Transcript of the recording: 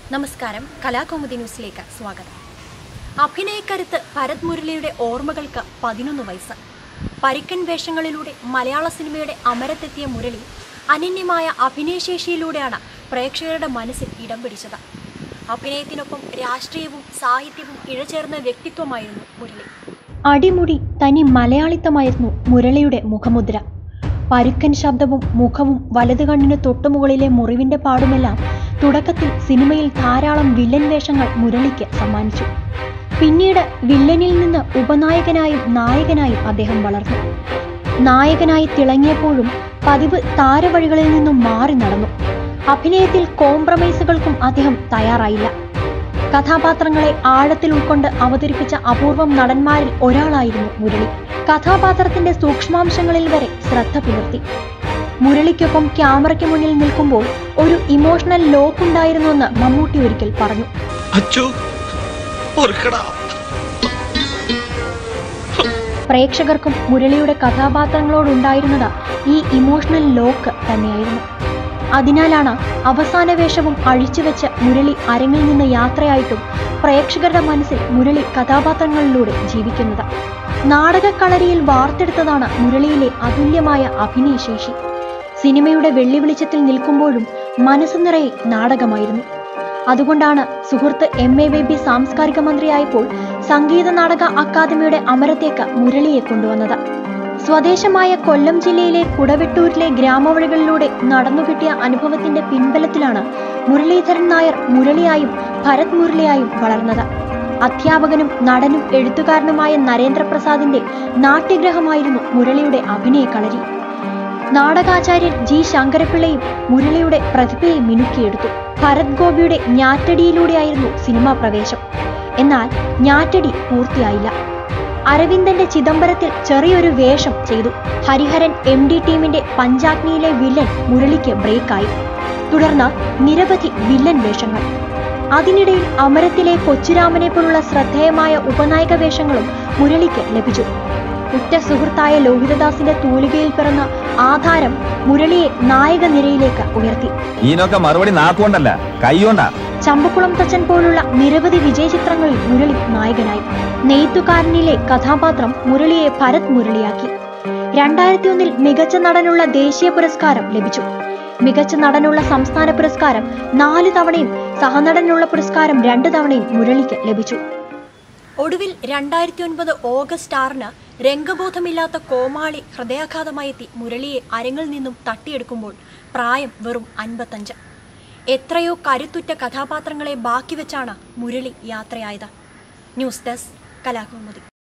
നമസ്കാരം കലാകൗമുദി ന്യൂസിലേക്ക് സ്വാഗതം അഭിനയക്കരുത്ത് ഭരത് മുരളിയുടെ ഓർമ്മകൾക്ക് പതിനൊന്ന് വയസ്സ് പരിക്കൻ വേഷങ്ങളിലൂടെ മലയാള സിനിമയുടെ അമരത്തെത്തിയ മുരളി അനന്യമായ അഭിനയശേഷിയിലൂടെയാണ് പ്രേക്ഷകരുടെ മനസ്സിൽ ഇടം പിടിച്ചത് അഭിനയത്തിനൊപ്പം രാഷ്ട്രീയവും സാഹിത്യവും ഇഴചേർന്ന വ്യക്തിത്വമായിരുന്നു മുരളി അടിമുടി തനി മലയാളിത്തമായിരുന്നു മുരളിയുടെ മുഖമുദ്ര പരുക്കൻ ശബ്ദവും മുഖവും വലതു കണ്ണിന് തൊട്ടുമുകളിലെ മുറിവിന്റെ പാടുമെല്ലാം തുടക്കത്തിൽ സിനിമയിൽ ധാരാളം വില്ലൻ വേഷങ്ങൾ മുരളിക്ക് സമ്മാനിച്ചു പിന്നീട് വില്ലനിൽ നിന്ന് ഉപനായകനായും നായകനായും അദ്ദേഹം വളർന്നു നായകനായി തിളങ്ങിയപ്പോഴും പതിവ് താരവഴികളിൽ നിന്നും മാറി നടന്നു അഭിനയത്തിൽ കോംപ്രമൈസുകൾക്കും അദ്ദേഹം തയ്യാറായില്ല കഥാപാത്രങ്ങളെ ആഴത്തിൽ ഉൾക്കൊണ്ട് അവതരിപ്പിച്ച അപൂർവം നടന്മാരിൽ ഒരാളായിരുന്നു മുരളി കഥാപാത്രത്തിന്റെ സൂക്ഷ്മാംശങ്ങളിൽ വരെ ശ്രദ്ധ പുലർത്തി മുരളിക്കൊപ്പം ക്യാമറയ്ക്ക് മുന്നിൽ നിൽക്കുമ്പോൾ ഒരു ഇമോഷണൽ ലോക്ക് ഉണ്ടായിരുന്നുവെന്ന് മമ്മൂട്ടി ഒരിക്കൽ പറഞ്ഞു അച്ചു ഓർക്കടാ പ്രേക്ഷകർക്കും മുരളിയുടെ കഥാപാത്രങ്ങളോടുണ്ടായിരുന്നത് ഈ ഇമോഷണൽ ലോക്ക് തന്നെയായിരുന്നു അതിനാലാണ് അവസാന വേഷവും അഴിച്ചുവെച്ച് മുരളി അരങ്ങിൽ നിന്ന് യാത്രയായിട്ടും പ്രേക്ഷകരുടെ മനസ്സിൽ മുരളി കഥാപാത്രങ്ങളിലൂടെ ജീവിക്കുന്നത് നാടകക്കളരിയിൽ വാർത്തെടുത്തതാണ് മുരളിയിലെ അതുല്യമായ അഭിനയശേഷി സിനിമയുടെ വെള്ളി വെളിച്ചത്തിൽ നിൽക്കുമ്പോഴും മനസ്സ് നിറയെ നാടകമായിരുന്നു അതുകൊണ്ടാണ് സുഹൃത്ത് എം എ ബേബി സാംസ്കാരിക മന്ത്രിയായപ്പോൾ സംഗീത നാടക അക്കാദമിയുടെ അമരത്തേക്ക് മുരളിയെ കൊണ്ടുവന്നത് സ്വദേശമായ കൊല്ലം ജില്ലയിലെ കുടവെട്ടൂരിലെ ഗ്രാമവഴികളിലൂടെ നടന്നുകിട്ടിയ അനുഭവത്തിന്റെ പിൻബലത്തിലാണ് മുരളീധരൻ നായർ മുരളിയായും ഭരത് മുരളിയായും വളർന്നത് അധ്യാപകനും നടനും എഴുത്തുകാരനുമായ നരേന്ദ്രപ്രസാദിന്റെ നാട്യഗ്രഹമായിരുന്നു മുരളിയുടെ അഭിനയ കളരി നാടകാചാര്യൻ ജി ശങ്കരപിള്ളയും മുരളിയുടെ പ്രതിഭയെ മിനുക്കിയെടുത്തു ഭരത് ഗോപിയുടെ ഞാറ്റടിയിലൂടെയായിരുന്നു സിനിമാ പ്രവേശം എന്നാൽ ഞാറ്റടി പൂർത്തിയായില്ല അരവിന്ദന്റെ ചിദംബരത്തിൽ ചെറിയൊരു വേഷം ചെയ്തു ഹരിഹരൻ എം ഡി ടീമിന്റെ പഞ്ചാഗ്നിയിലെ വില്ലൻ മുരളിക്ക് ബ്രേക്കായി തുടർന്ന് നിരവധി വില്ലൻ വേഷങ്ങൾ അതിനിടയിൽ അമരത്തിലെ കൊച്ചുരാമനെ പോലുള്ള ശ്രദ്ധേയമായ ഉപനായക വേഷങ്ങളും മുരളിക്ക് ലഭിച്ചു ഉറ്റ സുഹൃത്തായ ലോഹിതദാസിന്റെ തൂലികയിൽ പിറന്ന ആധാരം മുരളിയെ നായക നിരയിലേക്ക് ഉയർത്തി ഈനൊക്കെ മറുപടി നാക്കുകൊണ്ടല്ല കൈകൊണ്ടാ ചമ്പക്കുളം തച്ചൻ പോലുള്ള നിരവധി വിജയചിത്രങ്ങളിൽ മുരളി നായകനായി നെയ്ത്തുകാരനിലെ കഥാപാത്രം മുരളിയെ ഭരത് മുരളിയാക്കി രണ്ടായിരത്തി ഒന്നിൽ മികച്ച നടനുള്ള ദേശീയ പുരസ്കാരം ലഭിച്ചു മികച്ച നടനുള്ള സംസ്ഥാന പുരസ്കാരം നാല് തവണയും സഹനടനുള്ള പുരസ്കാരം രണ്ട് തവണയും മുരളിക്ക് ലഭിച്ചു ഒടുവിൽ രണ്ടായിരത്തി ഒൻപത് ഓഗസ്റ്റ് ആറിന് രംഗബോധമില്ലാത്ത കോമാളി ഹൃദയാഘാതമായി എത്തി മുരളിയെ അരങ്ങിൽ നിന്നും തട്ടിയെടുക്കുമ്പോൾ പ്രായം വെറും അൻപത്തഞ്ച് എത്രയോ കരുത്തുറ്റ കഥാപാത്രങ്ങളെ ബാക്കി വെച്ചാണ് മുരളി യാത്രയായത് ന്യൂസ് ഡെസ്ക് കലാകൗമുദി